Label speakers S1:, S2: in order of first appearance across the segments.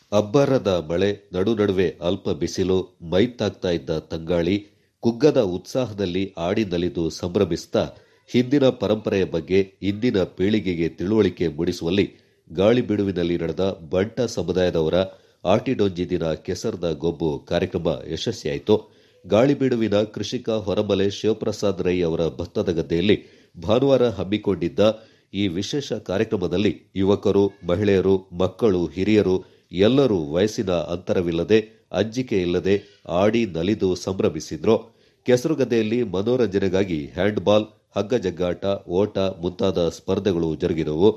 S1: ಅಬ್ಬರದ ಮಳೆ ನಡು ನಡುವೆ ಅಲ್ಪ ಬಿಸಿಲು ಮೈತಾಗ್ತಾ ಇದ್ದ ತಂಗಾಳಿ ಕುಗ್ಗದ ಉತ್ಸಾಹದಲ್ಲಿ ಆಡಿ ನಲಿದು ಸಂಭ್ರಮಿಸ್ತಾ ಹಿಂದಿನ ಪರಂಪರೆಯ ಬಗ್ಗೆ ಇಂದಿನ ಪೀಳಿಗೆಗೆ ತಿಳುವಳಿಕೆ ಮೂಡಿಸುವಲ್ಲಿ ಗಾಳಿ ಬಿಡುವಿನಲ್ಲಿ ನಡೆದ ಬಂಟ ಸಮುದಾಯದವರ ಆಟಿಡೊಂಜಿ ದಿನ ಕೆಸರದ ಗೊಬ್ಬು ಕಾರ್ಯಕ್ರಮ ಯಶಸ್ವಿಯಾಯಿತು ಗಾಳಿಬೀಡುವಿನ ಕೃಷಿಕ ಹೊರಮಲೆ ಶಿವಪ್ರಸಾದ್ ರೈ ಅವರ ಭತ್ತದ ಗದ್ದೆಯಲ್ಲಿ ಭಾನುವಾರ ಹಮ್ಮಿಕೊಂಡಿದ್ದ ಈ ವಿಶೇಷ ಕಾರ್ಯಕ್ರಮದಲ್ಲಿ ಯುವಕರು ಮಹಿಳೆಯರು ಮಕ್ಕಳು ಹಿರಿಯರು ಎಲ್ಲರೂ ವಯಸ್ಸಿನ ಅಂತರವಿಲ್ಲದೆ ಅಂಜಿಕೆ ಇಲ್ಲದೆ ಆಡಿ ನಲಿದು ಸಂಭ್ರಮಿಸಿದ್ರು ಕೆಸರುಗದ್ದೆಯಲ್ಲಿ ಮನೋರಂಜನೆಗಾಗಿ ಹ್ಯಾಂಡ್ಬಾಲ್ ಹಗ್ಗ ಜಗ್ಗಾಟ ಓಟ ಮುಂತಾದ ಸ್ಪರ್ಧೆಗಳು ಜರುಗಿದವು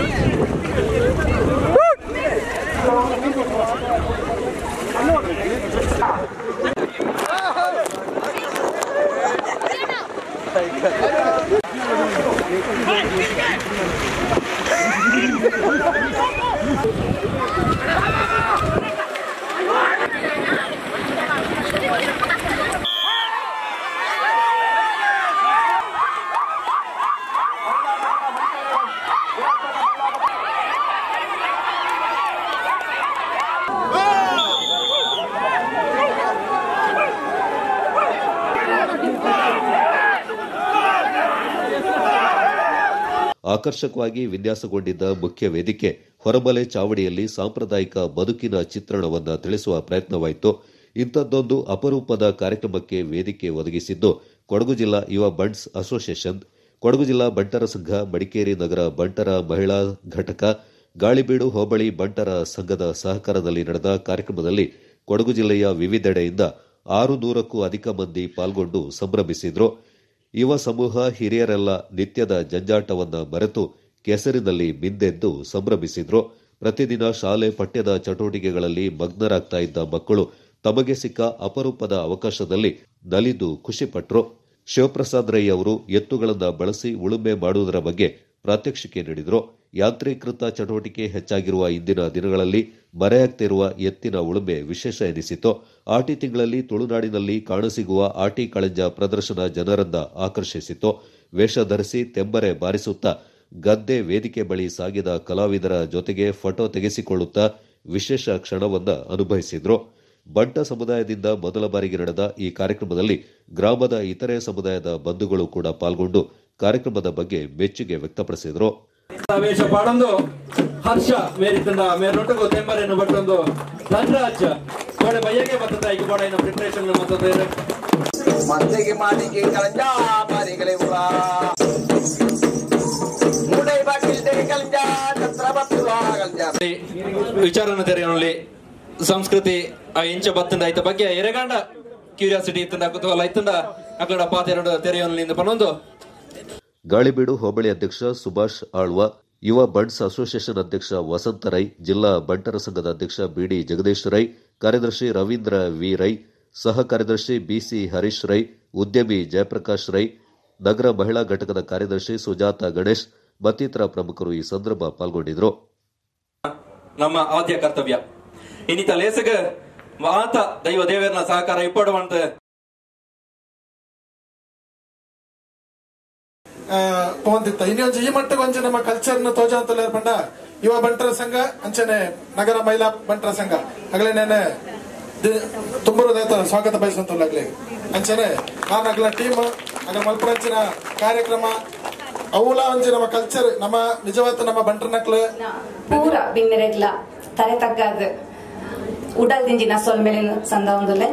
S1: ಆಕರ್ಷಕವಾಗಿ ವಿನ್ಯಾಸಗೊಂಡಿದ್ದ ಮುಖ್ಯ ವೇದಿಕೆ ಹೊರಮಲೆ ಚಾವಡಿಯಲ್ಲಿ ಸಾಂಪ್ರದಾಯಿಕ ಬದುಕಿನ ಚಿತ್ರಣವನ್ನ ತಿಳಿಸುವ ಪ್ರಯತ್ನವಾಯಿತು ಇಂಥದ್ದೊಂದು ಅಪರೂಪದ ಕಾರ್ಯಕ್ರಮಕ್ಕೆ ವೇದಿಕೆ ಒದಗಿಸಿದ್ದು ಕೊಡಗು ಜಿಲ್ಲಾ ಯುವ ಬಂಟ್ಸ್ ಅಸೋಸಿಯೇಷನ್ ಕೊಡಗು ಜಿಲ್ಲಾ ಬಂಟರ ಸಂಘ ಮಡಿಕೇರಿ ನಗರ ಬಂಟರ ಮಹಿಳಾ ಘಟಕ ಗಾಳಿಬೀಡು ಹೋಬಳಿ ಬಂಟರ ಸಂಘದ ಸಹಕಾರದಲ್ಲಿ ನಡೆದ ಕಾರ್ಯಕ್ರಮದಲ್ಲಿ ಕೊಡಗು ಜಿಲ್ಲೆಯ ವಿವಿಧೆಡೆಯಿಂದ ಆರು ನೂರಕ್ಕೂ ಅಧಿಕ ಮಂದಿ ಪಾಲ್ಗೊಂಡು ಸಂಭ್ರಮಿಸಿದ್ರು ಯುವ ಸಮೂಹ ಹಿರಿಯರೆಲ್ಲ ನಿತ್ಯದ ಜಂಜಾಟವನ್ನ ಮರೆತು ಕೆಸರಿನಲ್ಲಿ ಮಿಂದೆದ್ದು ಸಂಭ್ರಮಿಸಿದ್ರು ಪ್ರತಿದಿನ ಶಾಲೆ ಪಠ್ಯದ ಚಟುವಟಿಕೆಗಳಲ್ಲಿ ಮಗ್ನರಾಗ್ತಾ ಇದ್ದ ಮಕ್ಕಳು ತಮಗೆ ಸಿಕ್ಕ ಅಪರೂಪದ ಅವಕಾಶದಲ್ಲಿ ನಲಿದು ಖುಷಿಪಟ್ರು ಶಿವಪ್ರಸಾದ್ ರೈ ಅವರು ಎತ್ತುಗಳನ್ನು ಬಳಸಿ ಉಳುಮೆ ಮಾಡುವುದರ ಬಗ್ಗೆ ಪ್ರಾತ್ಯಕ್ಷಿಕೆ ನೀಡಿದರು ಯಾಂತ್ರೀಕೃತ ಚಟುವಟಿಕೆ ಹೆಚ್ಚಾಗಿರುವ ಇಂದಿನ ದಿನಗಳಲ್ಲಿ ಮರೆಯಾಗ್ತಿರುವ ಎತ್ತಿನ ಉಳುಮೆ ವಿಶೇಷ ಎನಿಸಿತು ಆಟಿ ತಿಂಗಳಲ್ಲಿ ತುಳುನಾಡಿನಲ್ಲಿ ಕಾಣಸಿಗುವ ಆಟಿ ಕಳಂಜ ಪ್ರದರ್ಶನ ಜನರನ್ನ ಆಕರ್ಷಿಸಿತು ವೇಷ ಧರಿಸಿ ತೆಂಬರೆ ಬಾರಿಸುತ್ತಾ ಗದ್ದೆ ವೇದಿಕೆ ಬಳಿ ಸಾಗಿದ ಕಲಾವಿದರ ಜೊತೆಗೆ ಫೋಟೋ ತೆಗೆಸಿಕೊಳ್ಳುತ್ತಾ ವಿಶೇಷ ಕ್ಷಣವನ್ನ ಅನುಭವಿಸಿದ್ರು ಬಂಟ ಸಮುದಾಯದಿಂದ ಮೊದಲ ಬಾರಿಗೆ ನಡೆದ ಈ ಕಾರ್ಯಕ್ರಮದಲ್ಲಿ ಗ್ರಾಮದ ಇತರೆ ಸಮುದಾಯದ ಬಂಧುಗಳು ಕೂಡ ಪಾಲ್ಗೊಂಡು ಕಾರ್ಯಕ್ರಮದ ಬಗ್ಗೆ ಮೆಚ್ಚುಗೆ ವ್ಯಕ್ತಪಡಿಸಿದರು
S2: ವೇಷ ಪಾಡೊಂದು ಹರ್ಷ ಮೇರಿತಂಡ ಮೇರೊಟ್ಟಿಗೆ ತೆಂಬರೆಯನ್ನು ಬಟ್ಟೊಂದು ಧನರಾಜ್ ಕೋಡೆ ಬಯ್ಯಗೆ ಬರ್ತದ ಈಗ ಕೂಡ ಇನ್ನು ಪ್ರಿಪರೇಷನ್ ಮತ್ತೊಂದು
S3: மந்தைக்கு மாட்டிக்கு கலைஞ்சா மாறிகளை உலா மூடை பாட்டில் தேடி கலைஞ்சா சத்திரபத்துலா கலைஞ்சா
S2: ವಿಚಾರನ ತೆರೆಯಲ್ಲಿ ಸಂಸ್ಕೃತಿ ಆ ಇಂಚ ಬತ್ತಂದ ಐತ ಬಗ್ಗೆ ಎರೆಗಾಂಡ ಕ್ಯೂರಿಯಾಸಿಟಿ ಇತ್ತಂದ ಕುತೂಹಲ ಇತ್ತಂದ ಅಕಡ ಪಾತೆರಡು ತೆರೆಯೋನ್ಲಿಂದ ಪನ್ನೊಂದು
S1: ಗಾಳಿಬೀಡು ಹೋಬಳಿ ಅಧ್ಯಕ್ಷ ಸುಭಾಷ್ ಆಳ್ವ ಯುವ ಬಂಟ್ಸ್ ಅಸೋಸಿಯೇಷನ್ ಅಧ್ಯಕ್ಷ ವಸಂತ ರೈ ಜಿಲ್ಲಾ ಬಂಟರ ಸಂಘದ ಅಧ್ಯಕ್ಷ ಬಿಡಿ ಜಗದೀಶ್ ರೈ ಕಾರ್ಯದರ್ಶಿ ರವೀಂದ್ರ ವಿ ರೈ ಸಹ ಕಾರ್ಯದರ್ಶಿ ಬಿಸಿ ಹರೀಶ್ ರೈ ಉದ್ಯಮಿ ಜಯಪ್ರಕಾಶ್ ರೈ ನಗರ ಮಹಿಳಾ ಘಟಕದ ಕಾರ್ಯದರ್ಶಿ ಸುಜಾತ ಗಣೇಶ್ ಮತ್ತಿತರ ಪ್ರಮುಖರು ಈ ಸಂದರ್ಭ ಪಾಲ್ಗೊಂಡಿದ್ದರು
S2: ನಮ್ಮ ಆದ್ಯ ಕರ್ತವ್ಯ ಇನ್ನಿತ ಲೇಸಗ ಆತ ದೈವ ದೇವರನ ಸಹಕಾರ ಇಪ್ಪಡುವಂತ
S4: ಪೋಂದಿತ್ತ ಇನ್ನೊಂದು ಈ ಮಟ್ಟಿಗೆ ಒಂಚೆ ನಮ್ಮ ಕಲ್ಚರ್ನ ತೋಜಾಂತಲ್ಲ ಪಂಡ ಯುವ ಬಂಟರ ಸಂಘ ಅಂಚನೆ ನಗರ ಮಹಿಳಾ ಬಂಟರ ಸಂಘ ಅಗಲೇನೇನೆ ತುಂಬುವುದಾಯ್ತ ಸ್ವಾಗತ ಬಯಸುವಂತಲ್ಲಾಗ್ಲಿ ಅಂಚನೆ ನಾನು ಅಗಲ ಟೀಮ್ ಅಗಲ ಮಲ್ಪುರಂಚಿನ ಕಾರ್ಯಕ್ರಮ ಅವುಲ ಒಂಚೆ ನಮ್ಮ ಕಲ್ಚರ್ ನಮ್ಮ ನಿಜವಾದ ನಮ್ಮ ಬಂಟರ ನಕ್ಲು
S5: ಪೂರ ಬಿನ್ನೆರೆಗ್ಲ ತಲೆ ತಗ್ಗಾದ ಉಡಲ್ ದಿಂಜಿನ ಸೊಲ್ ಮೇಲಿನ ಸಂದ ಒಂದುಲೆ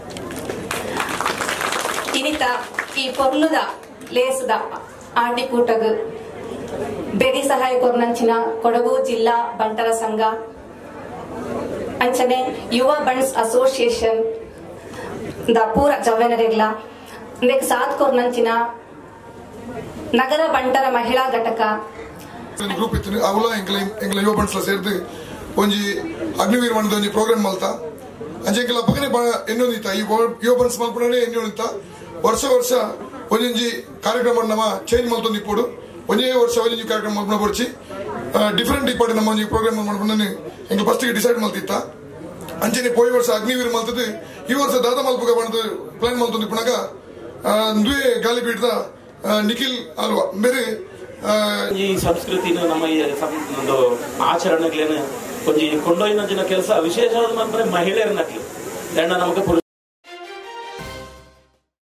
S5: ಇನಿತ ಈ ಪೊರ್ಲುದ ಲೇಸುದ ಆಟಿ ಕೂಟಗ್ ಬೆದಿ ಸಹಾಯ ಕೊರ್ನಂಚಿನ ಕೊಡಗು ಜಿಲ್ಲಾ ಬಂಟರ ಸಂಘ ಅಂಚನೆ ಯುವ ಬಂಡ್ಸ್ ಅಸೋಸಿಯೇಷನ್ ದ ಪೂರ ಜವ್ವೆನರೆಗ್ಲ ಇಂದಕ್ಕೆ ಸಾಥ್ ಕೊರ್ನಂಚಿನ ನಗರ ಬಂಟರ ಮಹಿಳಾ ಘಟಕ
S6: ಗ್ರೂಪ್ ಇತ್ತು ಅವಲ ಎಂಕ್ಲ ಎಂಕ್ಲ ಯುವ ಬಣ್ಸ್ಲ ಸೇರ್ದು ಒಂಜಿ ಅಗ್ನಿವೀರ್ ಒಂದು ಒಂಜಿ ಪ್ರೋಗ್ರಾಮ್ ಮಲ್ತ ಅಂಚೆ ಎಂಕ್ಲ ಪಕ್ಕನೆ ಎನ್ನೊಂದು ಇತ್ತ ಈ ಯುವ ಬಣ್ಸ್ ಮಲ್ಪಡನೆ ಎನ್ನೊಂದು ಇತ್ತ ವರ್ಷ ವರ್ಷ ಒಂಜೊಂಜಿ ಕಾರ್ಯಕ್ರಮ ನಮ್ಮ ಚೇಂಜ್ ಮಲ್ತೊಂದು ಇಪ್ಪಡು ಒಂದೇ ವರ್ಷ ಒಂಜೊಂಜಿ ಕಾರ್ಯಕ್ರಮ ಮಲ್ಪನ ಬರ್ಚಿ ಡಿಫರೆಂಟ್ ಇಪ್ಪಡೆ ನಮ್ಮ ಒಂಜಿ ಪ್ರೋಗ್ರಾಮ್ ಮಾಡ್ಕೊಂಡು ಎಂಕ್ಲ ಫಸ್ಟ್ ಡಿಸೈಡ್ ಮಲ್ತಿತ್ತ ಅಂಚನೆ ಪೋಯ್ ವರ್ಷ ಅಗ್ನಿವೀರ್ ಮಲ್ತದ್ದು ಈ ವರ್ಷ ದಾದ ಮಲ್ಪಗ ಬಂದು ಪ್ಲಾನ್ ಮಲ್ತೊಂದು ಇಪ್ಪನಾಗ ದುವೆ ಗಾಳಿ ಬೀಡ್ದ ನಿಖಿಲ್ ಅಲ್ವಾ ಬೇರೆ ಆ,
S7: ಈ ಸಂಸ್ಕೃತಿನ ನಮ್ಮ ಈ ಸಂ- ಒಂದು ಆಚರಣೆಗಳೇನು ಒಂಜಿ ಕೊಂಡೊಯ್ನಂಚಿನ ಕೆಲಸ ವಿಶೇಷವಾದ ಮನ್ಪರೆ ಮಹಿಳೆಯರ್ನಕ್ಲು ದಂಡ ನಮಗೆ ಪುರುಷ